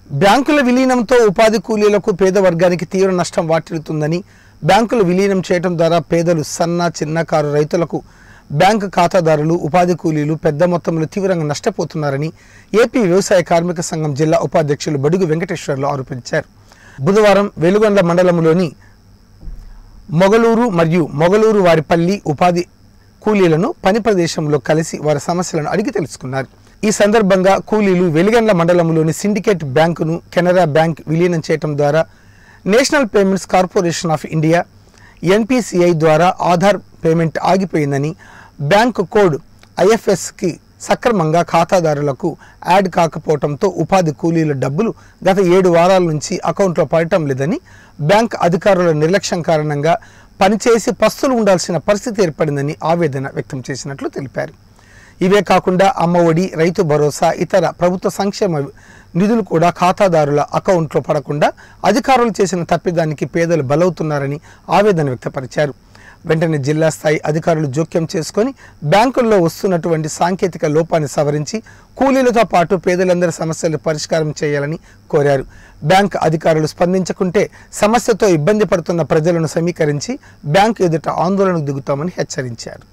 బ్యాంకుల విలీనంతో ఉపాధి కూలీలకు పేద వర్గానికి తీవ్ర నష్టం వాటిల్లుతుందని బ్యాంకులు విలీనం చేయడం ద్వారా పేదలు సన్న చిన్నకారు రైతులకు బ్యాంకు ఖాతాదారులు ఉపాధి కూలీలు పెద్ద మొత్తంలో తీవ్రంగా నష్టపోతున్నారని ఏపీ వ్యవసాయ కార్మిక సంఘం జిల్లా ఉపాధ్యక్షులు బడుగు వెంకటేశ్వర్లు ఆరోపించారు బుధవారం వెలుగొండ మండలంలోని మొగలూరు మరియు మొగలూరు వారిపల్లి ఉపాధి కూలీలను పని ప్రదేశంలో కలిసి వారి సమస్యలను అడిగి తెలుసుకున్నారు ఈ సందర్భంగా కూలీలు వెలిగండ్ల మండలంలోని సిండికేట్ బ్యాంకును కెనరా బ్యాంక్ విలీనం చేయడం ద్వారా National Payments Corporation of India NPCI ద్వారా ఆధార్ పేమెంట్ ఆగిపోయిందని బ్యాంకు కోడ్ ఐఎఫ్ఎస్కి సక్రమంగా ఖాతాదారులకు యాడ్ కాకపోవడంతో ఉపాధి కూలీల డబ్బులు గత ఏడు వారాల నుంచి అకౌంట్లో పడటం లేదని బ్యాంక్ అధికారుల నిర్లక్ష్యం కారణంగా పనిచేసి పస్తులు ఉండాల్సిన పరిస్థితి ఏర్పడిందని ఆవేదన వ్యక్తం చేసినట్లు తెలిపారు ఇవే కాకుండా అమ్మఒడి రైతు భరోసా ఇతర ప్రభుత్వ సంక్షేమ నిధులు కూడా ఖాతాదారుల అకౌంట్లో పడకుండా అధికారులు చేసిన తప్పిదానికి పేదలు బలవుతున్నారని ఆవేదన వ్యక్తపరిచారు వెంటనే జిల్లా స్థాయి అధికారులు జోక్యం చేసుకొని బ్యాంకుల్లో వస్తున్నటువంటి సాంకేతిక లోపాన్ని సవరించి కూలీలతో పాటు పేదలందరి సమస్యలు పరిష్కారం చేయాలని కోరారు బ్యాంక్ అధికారులు స్పందించకుంటే సమస్యతో ఇబ్బంది పడుతున్న ప్రజలను సమీకరించి బ్యాంకు ఎదుట ఆందోళనకు దిగుతామని హెచ్చరించారు